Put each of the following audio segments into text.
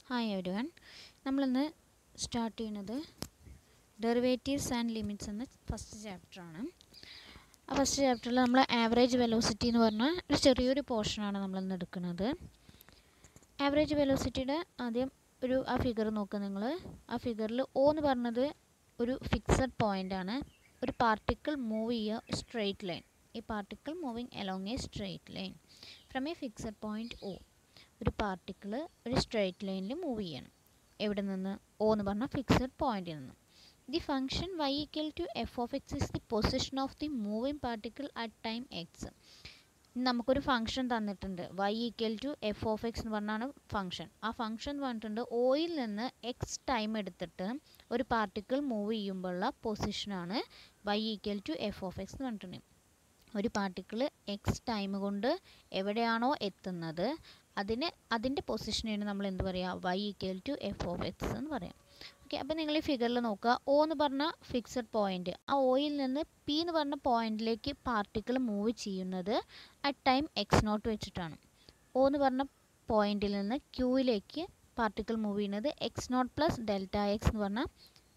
hi everyone നമ്മളിന്ന് start ചെയ്യുന്നത് derivatives and limits എന്ന ഫസ്റ്റ് ചാപ്റ്ററാണ് ആ ഫസ്റ്റ് ചാപ്റ്ററിൽ നമ്മൾ ആവറേജ് വെലോസിറ്റി എന്ന് പറഞ്ഞ ഒരു ചെറിയൊരു പോർഷനാണ് നമ്മളിന്ന് എടുക്കുന്നത് ആവറേജ് വെലോസിറ്റിയുടെ ആദ്യം ഒരു ആ ഫിഗർ നോക്കുക നിങ്ങൾ ആ ഫിഗറിൽ ഒ എന്ന് പറഞ്ഞത് ഒരു ഫിക്സഡ് പോയിൻ്റ് ആണ് ഒരു പാർട്ടിക്കിൾ മൂവ് ചെയ്യുക സ്ട്രെയിറ്റ് ലൈൻ ഈ particle moving along a straight line from a fixed point O ഒരു പാർട്ടിക്കിൾ ഒരു സ്ട്രെയിറ്റ് ലൈനിൽ മൂവ് ചെയ്യണം എവിടെ നിന്ന് ഒ എന്ന് പറഞ്ഞാൽ ഫിക്സഡ് പോയിന്റിൽ നിന്ന് the function y equal to f of x is the position of the moving particle at time x നമുക്കൊരു ഫംഗ്ഷൻ തന്നിട്ടുണ്ട് y equal to f of x എന്ന് പറഞ്ഞാണ് ഫംഗ്ഷൻ ആ ഫംഗ്ഷൻ പറഞ്ഞിട്ടുണ്ട് ഓയിൽ നിന്ന് എക്സ് ടൈം എടുത്തിട്ട് ഒരു പാർട്ടിക്കിൾ മൂവ് ചെയ്യുമ്പോഴുള്ള പൊസിഷനാണ് y equal to f of x എന്ന് പറഞ്ഞിട്ടുണ്ട് ഒരു പാർട്ടിക്കിൾ എക്സ് ടൈം കൊണ്ട് എവിടെയാണോ എത്തുന്നത് അതിന് അതിൻ്റെ പൊസിഷനാണ് നമ്മൾ എന്ത് പറയുക y equal to f of x എന്ന് പറയാം ഓക്കെ അപ്പോൾ നിങ്ങൾ ഈ ഫിഗറിൽ നോക്കുക ഒ എന്ന് പറഞ്ഞ ഫിക്സഡ് പോയിന്റ് ആ ഓയിൽ നിന്ന് പി എന്ന് പറഞ്ഞ പോയിന്റിലേക്ക് പാർട്ടിക്കിൾ മൂവ് ചെയ്യുന്നത് അറ്റ് ടൈം എക്സ് നോട്ട് വെച്ചിട്ടാണ് ഒ എന്ന് പറഞ്ഞ പോയിന്റിൽ നിന്ന് ക്യൂയിലേക്ക് പാർട്ടിക്കിൾ മൂവ് ചെയ്യുന്നത് x nought plus delta x എന്ന് പറഞ്ഞ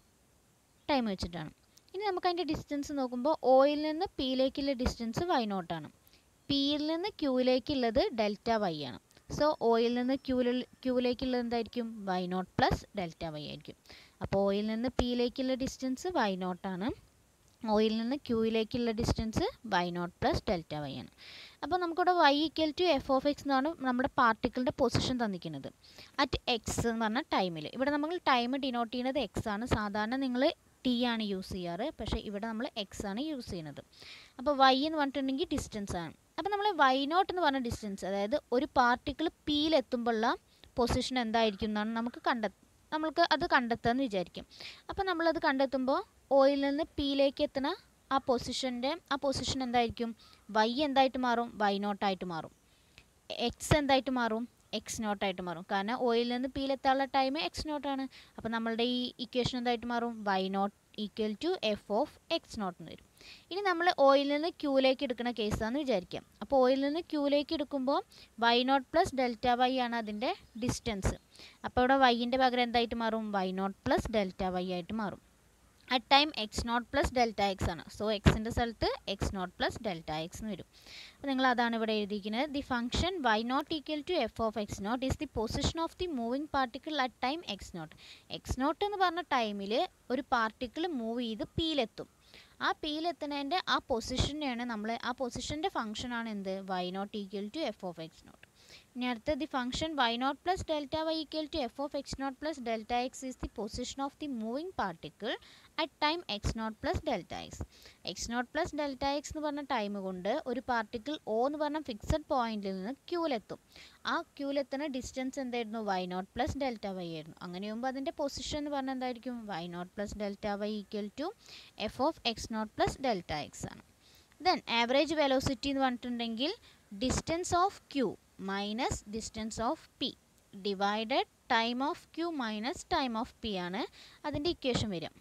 ടൈം വെച്ചിട്ടാണ് ഇനി നമുക്ക് അതിൻ്റെ ഡിസ്റ്റൻസ് നോക്കുമ്പോൾ ഒയിൽ നിന്ന് പിയിലേക്കുള്ള ഡിസ്റ്റൻസ് വൈ നോട്ടാണ് പിയിൽ നിന്ന് ക്യൂയിലേക്കുള്ളത് ഡെൽറ്റ വൈ ആണ് സോ ഓയിൽ നിന്ന് ക്യൂവിൽ ക്യൂവിലേക്കുള്ളത് എന്തായിരിക്കും y nought plus delta y ആയിരിക്കും അപ്പോൾ ഓയിൽ നിന്ന് പിയിലേക്കുള്ള ഡിസ്റ്റൻസ് വൈ നോട്ടാണ് ഓയിൽ നിന്ന് ക്യൂയിലേക്കുള്ള distance y nought plus delta y ആണ് അപ്പോൾ നമുക്കിവിടെ y equal to f of x എന്നാണ് നമ്മുടെ പാർട്ടിക്കിളിൻ്റെ പൊസിഷൻ തന്നിരിക്കുന്നത് അറ്റ് എക്സ് എന്ന് പറഞ്ഞ ടൈമിൽ ഇവിടെ നമ്മൾ ടൈം ഡിനോട്ട് ചെയ്യുന്നത് എക്സ് ആണ് സാധാരണ നിങ്ങൾ ടി ആണ് യൂസ് ചെയ്യാറ് പക്ഷേ ഇവിടെ നമ്മൾ എക്സ് ആണ് യൂസ് ചെയ്യുന്നത് അപ്പോൾ വൈ എന്ന് പറഞ്ഞിട്ടുണ്ടെങ്കിൽ ഡിസ്റ്റൻസ് ആണ് അപ്പോൾ നമ്മൾ വൈ നോട്ട് എന്ന് പറഞ്ഞ ഡിസ്റ്റൻസ് അതായത് ഒരു പാർട്ടിക്കിൾ പിയിലെത്തുമ്പോഴുള്ള പൊസിഷൻ എന്തായിരിക്കും എന്നാണ് നമുക്ക് കണ്ടെ നമ്മൾക്ക് അത് കണ്ടെത്താമെന്ന് വിചാരിക്കും അപ്പോൾ നമ്മളത് കണ്ടെത്തുമ്പോൾ ഓയിൽ നിന്ന് പിയിലേക്ക് എത്തുന്ന ആ പൊസിഷൻ്റെ ആ പൊസിഷൻ എന്തായിരിക്കും വൈ എന്തായിട്ട് മാറും വൈ നോട്ടായിട്ട് മാറും എക്സ് എന്തായിട്ട് മാറും എക്സ് നോട്ടായിട്ട് മാറും കാരണം ഓയിൽ നിന്ന് പിയിലെത്താനുള്ള ടൈം എക്സ് നോട്ടാണ് അപ്പോൾ നമ്മളുടെ ഈ ഇക്വേഷൻ എന്തായിട്ട് മാറും y nought equal to f of x nought എന്ന് വരും ഇനി നമ്മൾ ഓയിൽ നിന്ന് ക്യൂലേക്ക് എടുക്കുന്ന കേസാണെന്ന് വിചാരിക്കാം അപ്പോൾ ഓയിൽ നിന്ന് ക്യൂലേക്ക് എടുക്കുമ്പോൾ y nought plus delta y ആണ് അതിൻ്റെ ഡിസ്റ്റൻസ് അപ്പോൾ ഇവിടെ വൈൻ്റെ പകരം എന്തായിട്ട് മാറും y nought plus delta y ആയിട്ട് മാറും at time x nought plus delta x ആണ് സോ എക്സിൻ്റെ സ്ഥലത്ത് x nought plus delta x എന്ന് വരും അപ്പോൾ നിങ്ങൾ അതാണ് ഇവിടെ എഴുതിയിരിക്കുന്നത് the function y nought equal to f of x nought is the position of the moving particle at time x nought X nought എന്ന് പറഞ്ഞ ടൈമിൽ ഒരു പാർട്ടിക്കിൾ മൂവ് ചെയ്ത് പിയിലെത്തും ആ പിയിലെത്തുന്നതിൻ്റെ ആ പൊസിഷനെയാണ് നമ്മൾ ആ പൊസിഷൻ്റെ ഫംഗ്ഷനാണ് എന്ത് y nought equal to f of x nought ഇനി അടുത്ത the function y nought plus delta y equal to f of x nought plus delta x is the position of the moving particle at time x nought plus delta x x nought plus delta x എന്ന് പറഞ്ഞ time കൊണ്ട് ഒരു particle O എന്ന് പറഞ്ഞ fixed പോയിന്റിൽ നിന്ന് ക്യൂലെത്തും ആ ക്യൂലെത്തുന്ന ഡിസ്റ്റൻസ് എന്തായിരുന്നു y nought plus delta y ആയിരുന്നു അങ്ങനെ ആകുമ്പോൾ അതിൻ്റെ പൊസിഷൻ എന്ന് പറഞ്ഞാൽ എന്തായിരിക്കും y nought plus delta y equal to f of x nought plus delta x ആണ് ദെൻ ആവറേജ് വെലോസിറ്റി എന്ന് പറഞ്ഞിട്ടുണ്ടെങ്കിൽ distance of q minus distance of p divided time of q minus time of p ആണ് അതിൻ്റെ equation വരിക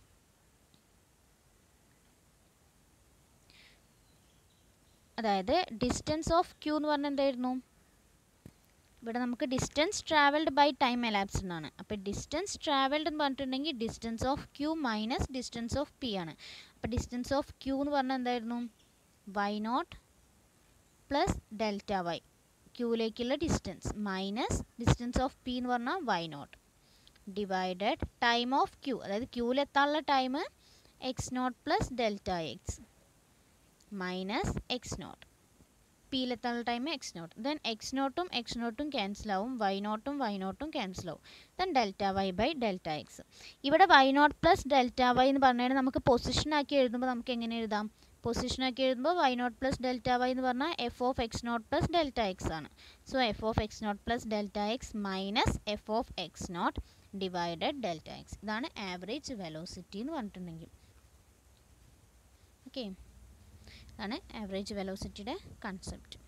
അതായത് distance of q എന്ന് പറഞ്ഞാൽ എന്തായിരുന്നു ഇവിടെ നമുക്ക് distance travelled by time elapsed എന്നാണ് അപ്പോൾ ഡിസ്റ്റൻസ് ട്രാവൽഡ് എന്ന് പറഞ്ഞിട്ടുണ്ടെങ്കിൽ distance of q minus distance of p ആണ് അപ്പോൾ ഡിസ്റ്റൻസ് ഓഫ് ക്യൂ എന്ന് പറഞ്ഞാൽ എന്തായിരുന്നു y nought plus delta y ക്യൂയിലേക്കുള്ള distance minus distance of p എന്ന് പറഞ്ഞാൽ y nought divided time of q അതായത് ക്യൂവിലെത്താനുള്ള time x nought plus delta x minus x nought പിയിലെത്താനുള്ള time x nought then x നോട്ടും എക്സ് നോട്ടും cancel ആവും y നോട്ടും വൈ നോട്ടും ക്യാൻസൽ ആവും then delta y by delta x ഇവിടെ y nought plus delta y എന്ന് പറഞ്ഞാൽ നമുക്ക് പൊസിഷൻ ആക്കി എഴുതുമ്പോൾ നമുക്ക് എങ്ങനെ എഴുതാം പൊസിഷൻ ആക്കി എഴുതുമ്പോൾ y nought plus delta y എന്ന് പറഞ്ഞാൽ f of x nought plus delta x ആണ് so f of x nought plus delta x minus f of x nought divided delta x ഇതാണ് ആവറേജ് വെലോസിറ്റി എന്ന് പറഞ്ഞിട്ടുണ്ടെങ്കിൽ okay അതാണ് average വെലോസിറ്റിയുടെ concept